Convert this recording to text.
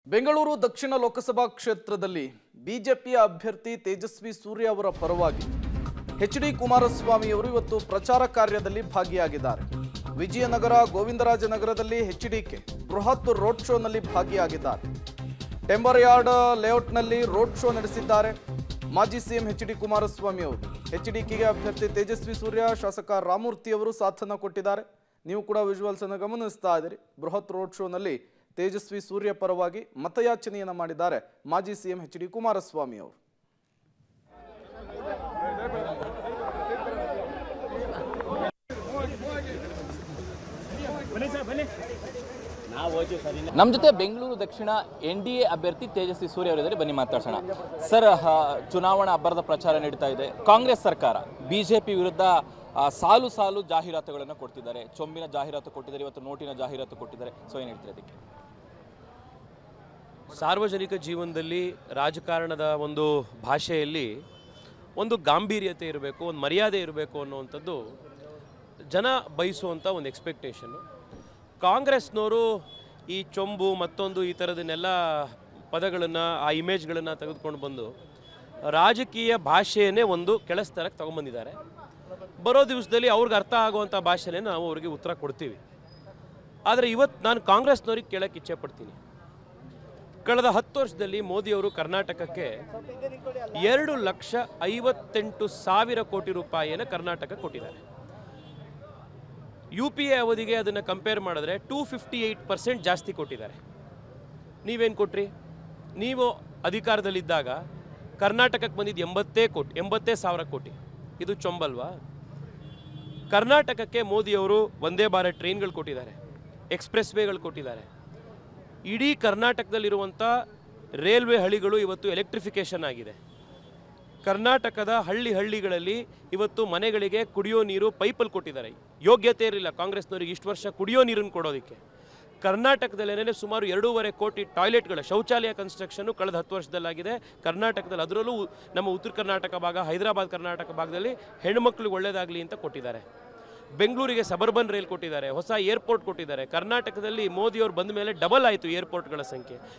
ಬೆಂಗಳೂರು ದಕ್ಷಿಣ ಲೋಕಸಭಾ ಕ್ಷೇತ್ರದಲ್ಲಿ ಬಿಜೆಪಿಯ ಅಭ್ಯರ್ಥಿ ತೇಜಸ್ವಿ ಸೂರ್ಯ ಅವರ ಪರವಾಗಿ ಎಚ್ ಡಿ ಕುಮಾರಸ್ವಾಮಿ ಅವರು ಇವತ್ತು ಪ್ರಚಾರ ಕಾರ್ಯದಲ್ಲಿ ಭಾಗಿಯಾಗಿದ್ದಾರೆ ವಿಜಯನಗರ ಗೋವಿಂದರಾಜನಗರದಲ್ಲಿ ಎಚ್ ಡಿಕೆ ಬೃಹತ್ ರೋಡ್ ಶೋನಲ್ಲಿ ಭಾಗಿಯಾಗಿದ್ದಾರೆ ಟೆಂಬರ್ ಯಾರ್ಡ್ ಲೇಔಟ್ನಲ್ಲಿ ರೋಡ್ ಶೋ ನಡೆಸಿದ್ದಾರೆ ಮಾಜಿ ಸಿಎಂ ಎಚ್ ಡಿ ಕುಮಾರಸ್ವಾಮಿ ಅವರು ಎಚ್ ಡಿಕೆಗೆ ಅಭ್ಯರ್ಥಿ ತೇಜಸ್ವಿ ಸೂರ್ಯ ಶಾಸಕ ರಾಮೂರ್ತಿ ಅವರು ಸಾಥನ್ನ ಕೊಟ್ಟಿದ್ದಾರೆ ನೀವು ಕೂಡ ವಿಜುವಲ್ಸ್ ಅನ್ನು ಗಮನಿಸ್ತಾ ಇದ್ದೀರಿ ಬೃಹತ್ ರೋಡ್ ಶೋನಲ್ಲಿ ತೇಜಸ್ವಿ ಸೂರ್ಯ ಪರವಾಗಿ ಮತಯಾಚನೆಯನ್ನ ಮಾಡಿದ್ದಾರೆ ಮಾಜಿ ಸಿಎಂ ಎಚ್ ಡಿ ಕುಮಾರಸ್ವಾಮಿ ಅವರು ನಮ್ಮ ಜೊತೆ ಬೆಂಗಳೂರು ದಕ್ಷಿಣ ಎನ್ ಡಿ ಎ ಅಭ್ಯರ್ಥಿ ತೇಜಸ್ವಿ ಸೂರ್ಯ ಅವರಿದ್ದಾರೆ ಬನ್ನಿ ಮಾತಾಡ್ಸೋಣ ಸರ್ ಹ, ಚುನಾವಣಾ ಅಬ್ಬರದ ಪ್ರಚಾರ ನಡೀತಾ ಇದೆ ಕಾಂಗ್ರೆಸ್ ಸರ್ಕಾರ ಬಿಜೆಪಿ ವಿರುದ್ಧ ಆ, ಸಾಲು ಸಾಲು ಜಾಹೀರಾತುಗಳನ್ನು ಕೊಡ್ತಿದ್ದಾರೆ ಚೊಂಬಿನ ಜಾಹೀರಾತು ಕೊಟ್ಟಿದ್ದಾರೆ ಇವತ್ತು ನೋಟಿನ ಜಾಹೀರಾತು ಕೊಟ್ಟಿದ್ದಾರೆ ಸೊ ಏನು ಹೇಳ್ತೀರಿ ಅದಕ್ಕೆ ಸಾರ್ವಜನಿಕ ಜೀವನದಲ್ಲಿ ರಾಜಕಾರಣದ ಒಂದು ಭಾಷೆಯಲ್ಲಿ ಒಂದು ಗಾಂಭೀರ್ಯತೆ ಇರಬೇಕು ಒಂದು ಮರ್ಯಾದೆ ಇರಬೇಕು ಅನ್ನುವಂಥದ್ದು ಜನ ಬಯಸುವಂಥ ಒಂದು ಎಕ್ಸ್ಪೆಕ್ಟೇಷನ್ನು ಕಾಂಗ್ರೆಸ್ನವರು ಈ ಚೊಂಬು ಮತ್ತೊಂದು ಈ ಥರದನ್ನೆಲ್ಲ ಪದಗಳನ್ನು ಆ ಇಮೇಜ್ಗಳನ್ನು ತೆಗೆದುಕೊಂಡು ಬಂದು ರಾಜಕೀಯ ಭಾಷೆಯನ್ನೇ ಒಂದು ಕೆಳಸ್ತರಕ್ಕೆ ತಗೊಂಬಂದಿದ್ದಾರೆ ಬರೋ ದಿವಸದಲ್ಲಿ ಅವ್ರಿಗೆ ಅರ್ಥ ಆಗುವಂಥ ಭಾಷೆನೇ ನಾವು ಅವ್ರಿಗೆ ಉತ್ತರ ಕೊಡ್ತೀವಿ ಆದರೆ ಇವತ್ತು ನಾನು ಕಾಂಗ್ರೆಸ್ನವ್ರಿಗೆ ಕೇಳೋಕ್ಕೆ ಇಚ್ಛೆ ಪಡ್ತೀನಿ ಕಳೆದ ಹತ್ತು ವರ್ಷದಲ್ಲಿ ಮೋದಿಯವರು ಕರ್ನಾಟಕಕ್ಕೆ ಎರಡು ಲಕ್ಷ ಐವತ್ತೆಂಟು ಸಾವಿರ ಕೋಟಿ ರೂಪಾಯಿಯನ್ನು ಕರ್ನಾಟಕ ಕೊಟ್ಟಿದ್ದಾರೆ ಯು ಪಿ ಎ ಅವಧಿಗೆ ಅದನ್ನು ಕಂಪೇರ್ ಮಾಡಿದ್ರೆ ಟೂ ಫಿಫ್ಟಿ ಏಯ್ಟ್ ಪರ್ಸೆಂಟ್ ಜಾಸ್ತಿ ಕೊಟ್ಟಿದ್ದಾರೆ ನೀವೇನು ಕೊಟ್ರಿ ನೀವು ಅಧಿಕಾರದಲ್ಲಿದ್ದಾಗ ಕರ್ನಾಟಕಕ್ಕೆ ಬಂದಿದ್ದು ಎಂಬತ್ತೇ ಕೋಟಿ ಎಂಬತ್ತೇ ಸಾವಿರ ಕೋಟಿ ಇದು ಚೊಂಬಲ್ವಾ ಕರ್ನಾಟಕಕ್ಕೆ ಮೋದಿಯವರು ಒಂದೇ ಭಾರತ್ ಟ್ರೈನ್ಗಳು ಕೊಟ್ಟಿದ್ದಾರೆ ಎಕ್ಸ್ಪ್ರೆಸ್ ವೇಗಳು ಕೊಟ್ಟಿದ್ದಾರೆ ಇಡೀ ಕರ್ನಾಟಕದಲ್ಲಿರುವಂಥ ರೈಲ್ವೆ ಹಳಿಗಳು ಇವತ್ತು ಎಲೆಕ್ಟ್ರಿಫಿಕೇಷನ್ ಆಗಿದೆ ಕರ್ನಾಟಕದ ಹಳ್ಳಿ ಹಳ್ಳಿಗಳಲ್ಲಿ ಇವತ್ತು ಮನೆಗಳಿಗೆ ಕುಡಿಯೋ ನೀರು ಪೈಪಲ್ಲಿ ಕೊಟ್ಟಿದ್ದಾರೆ ಯೋಗ್ಯತೆ ಇರಲಿಲ್ಲ ಕಾಂಗ್ರೆಸ್ನವರಿಗೆ ಇಷ್ಟು ವರ್ಷ ಕುಡಿಯೋ ನೀರನ್ನು ಕೊಡೋದಕ್ಕೆ ಕರ್ನಾಟಕದಲ್ಲೇನೇ ಸುಮಾರು ಎರಡೂವರೆ ಕೋಟಿ ಟಾಯ್ಲೆಟ್ಗಳ ಶೌಚಾಲಯ ಕನ್ಸ್ಟ್ರಕ್ಷನ್ನು ಕಳೆದ ಹತ್ತು ವರ್ಷದಲ್ಲಾಗಿದೆ ಕರ್ನಾಟಕದಲ್ಲಿ ಅದರಲ್ಲೂ ನಮ್ಮ ಉತ್ತರ ಕರ್ನಾಟಕ ಭಾಗ ಹೈದರಾಬಾದ್ ಕರ್ನಾಟಕ ಭಾಗದಲ್ಲಿ ಹೆಣ್ಮಕ್ಳಿಗೆ ಒಳ್ಳೇದಾಗಲಿ ಅಂತ ಕೊಟ್ಟಿದ್ದಾರೆ ಬೆಂಗಳೂರಿಗೆ ಸಬರ್ಬನ್ ರೈಲ್ ಕೊಟ್ಟಿದ್ದಾರೆ ಹೊಸ ಏರ್ಪೋರ್ಟ್ ಕೊಟ್ಟಿದ್ದಾರೆ ಕರ್ನಾಟಕದಲ್ಲಿ ಮೋದಿಯವರು ಬಂದ ಮೇಲೆ ಡಬಲ್ ಆಯಿತು ಏರ್ಪೋರ್ಟ್ಗಳ ಸಂಖ್ಯೆ